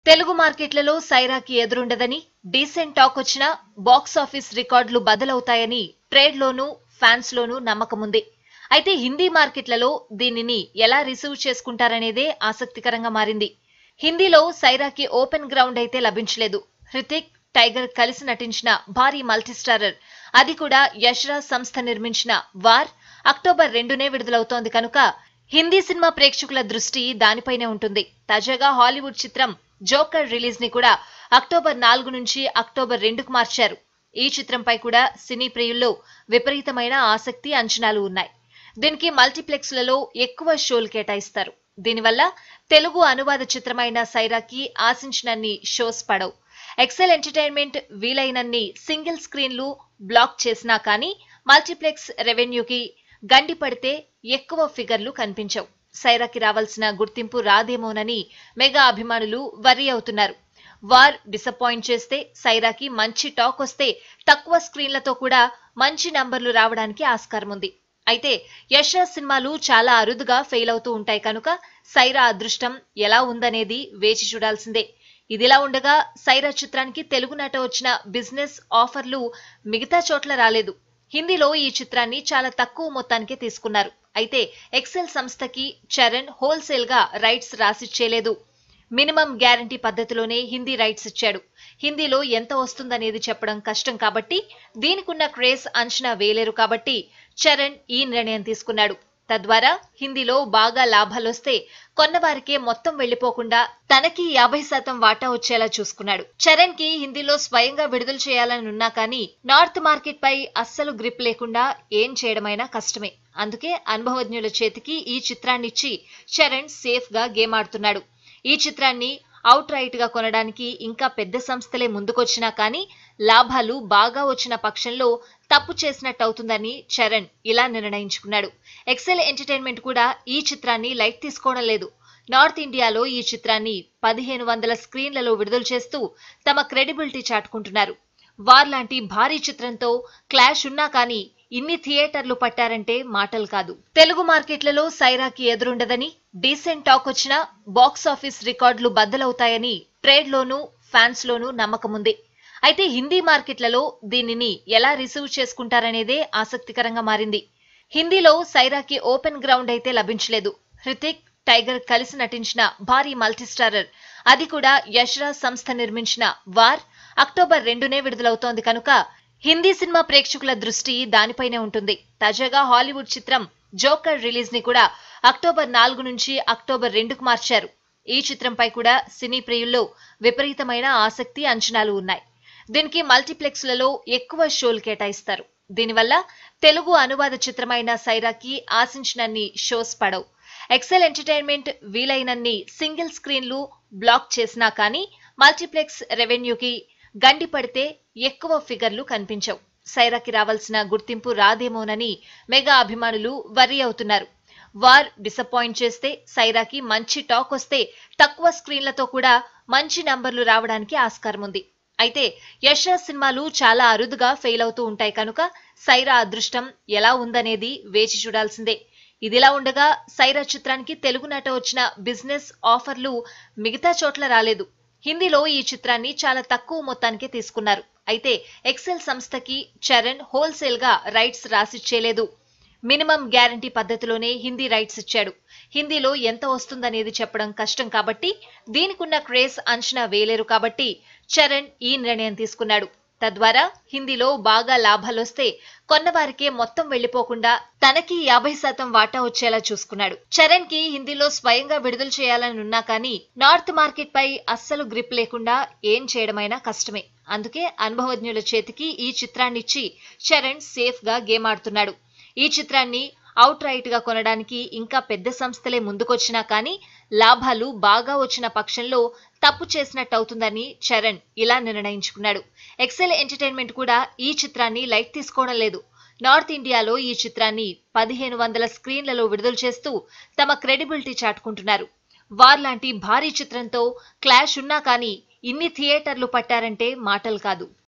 తెలుగు మార్కెట్లలో సైరాకి ఎదురుండదని డీసెంట్ టాక్ వచ్చినా బాక్స్ ఆఫీస్ రికార్డులు బదులవుతాయని ట్రేడ్ లోనూ ఫ్యాన్స్ లోనూ నమ్మకముంది అయితే హిందీ మార్కెట్లలో దీనిని ఎలా రిసీవ్ చేసుకుంటారనేదే ఆసక్తికరంగా మారింది హిందీలో సైరాకి ఓపెన్ గ్రౌండ్ అయితే లభించలేదు హృతిక్ టైగర్ కలిసి నటించిన భారీ మల్టీస్టారర్ అది కూడా యశ్రాజ్ సంస్థ నిర్మించిన వార్ అక్టోబర్ రెండునే విడుదలవుతోంది కనుక హిందీ సినిమా ప్రేక్షకుల దృష్టి దానిపైనే ఉంటుంది తాజాగా హాలీవుడ్ చిత్రం జోకర్ రిలీజ్ ని కూడా అక్టోబర్ నాలుగు నుంచి అక్టోబర్ రెండుకు మార్చారు ఈ చిత్రంపై కూడా సినీ ప్రియుల్లో విపరీతమైన ఆసక్తి అంచనాలు ఉన్నాయి దీనికి మల్టీప్లెక్స్లలో ఎక్కువ షోలు కేటాయిస్తారు దీనివల్ల తెలుగు అనువాద చిత్రమైన సైరాకి ఆశించినన్ని షోస్ పడవు ఎక్సెల్ ఎంటర్టైన్మెంట్ వీలైనన్ని సింగిల్ స్క్రీన్లు బ్లాక్ చేసినా కానీ మల్టీప్లెక్స్ రెవెన్యూకి గండి పడితే ఎక్కువ ఫిగర్లు కనిపించవు సైరాకి రావాల్సిన గుర్తింపు రాదేమోనని మెగా అభిమానులు వర్రీ అవుతున్నారు వార్ డిసప్పాయింట్ చేస్తే సైరాకి మంచి టాక్ వస్తే తక్కువ స్క్రీన్లతో కూడా మంచి నంబర్లు రావడానికి ఆస్కారం ఉంది అయితే యశ్రాజ్ సినిమాలు చాలా అరుదుగా ఫెయిల్ అవుతూ ఉంటాయి కనుక సైరా అదృష్టం ఎలా ఉందనేది వేచి చూడాల్సిందే ఇదిలా ఉండగా సైరా చిత్రానికి తెలుగు నాట వచ్చిన బిజినెస్ ఆఫర్లు మిగతా చోట్ల రాలేదు హిందీలో ఈ చిత్రాన్ని చాలా తక్కువ మొత్తానికే తీసుకున్నారు అయితే ఎక్సెల్ సంస్థకి చరణ్ హోల్సేల్ గా రైట్స్ రాసిచ్చేలేదు మినిమం గ్యారంటీ పద్ధతిలోనే హిందీ రైట్స్ ఇచ్చాడు హిందీలో ఎంత వస్తుందనేది చెప్పడం కష్టం కాబట్టి దీనికున్న క్రేజ్ అంచనా వేయలేరు కాబట్టి చరణ్ ఈ నిర్ణయం తీసుకున్నాడు తద్వారా హిందీలో బాగా లాభాలొస్తే కొన్నవారికే మొత్తం వెళ్లిపోకుండా తనకి యాభై శాతం వాటా వచ్చేలా చూసుకున్నాడు చరణ్ కి హిందీలో స్వయంగా విడుదల చేయాలని ఉన్నా కానీ నార్త్ మార్కెట్ పై అస్సలు గ్రిప్ లేకుండా ఏం చేయడమైనా కష్టమే అందుకే అనుభవజ్ఞుల చేతికి ఈ చిత్రాన్నిచ్చి చరణ్ సేఫ్ గా గేమ్ ఆడుతున్నాడు ఈ చిత్రాన్ని అవుట్ రైట్ గా కొనడానికి ఇంకా పెద్ద సంస్థలే ముందుకొచ్చినా కానీ లాభాలు బాగా వచ్చిన పక్షంలో తప్పు చేసినట్టు అవుతుందని చరణ్ ఇలా నిర్ణయించుకున్నాడు ఎక్సెల్ ఎంటర్టైన్మెంట్ కూడా ఈ చిత్రాన్ని లైట్ తీసుకోవడం లేదు నార్త్ ఇండియాలో ఈ చిత్రాన్ని పదిహేను వందల స్క్రీన్లలో విడుదల చేస్తూ తమ క్రెడిబిలిటీ చాటుకుంటున్నారు వార్ లాంటి భారీ చిత్రంతో క్లాష్ ఉన్నా కానీ ఇన్ని థియేటర్లు పట్టారంటే మాటలు కాదు తెలుగు మార్కెట్లలో సైరాకి ఎదురుండదని డీసెంట్ టాక్ వచ్చినా బాక్స్ ఆఫీస్ రికార్డులు బద్దలవుతాయని ట్రేడ్ లోనూ ఫ్యాన్స్ లోనూ నమ్మకముంది అయితే హిందీ మార్కెట్లలో దీనిని ఎలా రిసీవ్ చేసుకుంటారనేదే ఆసక్తికరంగా మారింది హిందీలో సైరాకి ఓపెన్ గ్రౌండ్ అయితే లభించలేదు హృతిక్ టైగర్ కలిసి నటించిన భారీ మల్టీస్టారర్ అది కూడా యశ్రాజ్ సంస్థ నిర్మించిన వార్ అక్టోబర్ రెండునే విడుదలవుతోంది కనుక హిందీ సినిమా ప్రేక్షకుల దృష్టి దానిపైనే ఉంటుంది తాజాగా హాలీవుడ్ చిత్రం జోకర్ రిలీజ్ ని కూడా అక్టోబర్ నాలుగు నుంచి అక్టోబర్ రెండుకు మార్చారు ఈ చిత్రంపై కూడా సినీ ప్రియుల్లో విపరీతమైన ఆసక్తి అంచనాలు ఉన్నాయి దీనికి మల్టీప్లెక్స్లలో ఎక్కువ షోలు కేటాయిస్తారు దీనివల్ల తెలుగు అనువాద చిత్రమైన సైరాకి ఆశించినన్ని షోస్ పడవు ఎక్సెల్ ఎంటర్టైన్మెంట్ వీలైనన్ని సింగిల్ స్క్రీన్లు బ్లాక్ చేసినా కానీ మల్టీప్లెక్స్ రెవెన్యూకి గండి పడితే ఎక్కువ ఫిగర్లు కనిపించవు సైరాకి రావాల్సిన గుర్తింపు రాదేమోనని మెగా అభిమానులు వర్రీ అవుతున్నారు వార్ డిసప్పాయింట్ చేస్తే సైరాకి మంచి టాక్ వస్తే తక్కువ స్క్రీన్లతో కూడా మంచి నంబర్లు రావడానికి ఆస్కారం ఉంది అయితే యశ్రాజ్ సినిమాలు చాలా అరుదుగా ఫెయిల్ అవుతూ ఉంటాయి కనుక సైరా అదృష్టం ఎలా ఉందనేది వేచి చూడాల్సిందే ఇదిలా ఉండగా సైరా చిత్రానికి తెలుగు నాట వచ్చిన బిజినెస్ ఆఫర్లు మిగతా చోట్ల రాలేదు హిందీలో ఈ చిత్రాన్ని చాలా తక్కువ మొత్తానికే తీసుకున్నారు అయితే ఎక్సెల్ సంస్థకి చరణ్ హోల్సేల్ గా రైట్స్ రాసిచ్చేలేదు మినిమం గ్యారంటీ పద్ధతిలోనే హిందీ రైట్స్ ఇచ్చాడు హిందీలో ఎంత వస్తుందనేది చెప్పడం కష్టం కాబట్టి దీనికున్న క్రేజ్ అంచనా వేయలేరు కాబట్టి చరణ్ ఈ నిర్ణయం తీసుకున్నాడు తద్వారా హిందీలో బాగా లాభాలొస్తే కొన్నవారికే మొత్తం వెళ్లిపోకుండా తనకి యాభై శాతం వాటా వచ్చేలా చూసుకున్నాడు చరణ్ కి హిందీలో స్వయంగా విడుదల చేయాలని ఉన్నా కానీ నార్త్ మార్కెట్ పై అస్సలు గ్రిప్ లేకుండా ఏం చేయడమైనా కష్టమే అందుకే అనుభవజ్ఞుల చేతికి ఈ చిత్రాన్నిచ్చి చరణ్ సేఫ్ గా గేమ్ ఆడుతున్నాడు ఈ చిత్రాన్ని అవుట్ రైట్ గా కొనడానికి ఇంకా పెద్ద సంస్థలే ముందుకొచ్చినా కానీ లాభాలు బాగా వచ్చిన పక్షంలో తప్పు చేసినట్టు అవుతుందని చరణ్ ఇలా నిర్ణయించుకున్నాడు ఎక్సెల్ ఎంటర్టైన్మెంట్ కూడా ఈ చిత్రాన్ని లైట్ తీసుకోవడం లేదు నార్త్ ఇండియాలో ఈ చిత్రాన్ని పదిహేను వందల స్క్రీన్లలో విడుదల చేస్తూ తమ క్రెడిబిలిటీ చాటుకుంటున్నారు వార్ లాంటి భారీ చిత్రంతో క్లాష్ ఉన్నా కానీ ఇన్ని థియేటర్లు పట్టారంటే మాటలు కాదు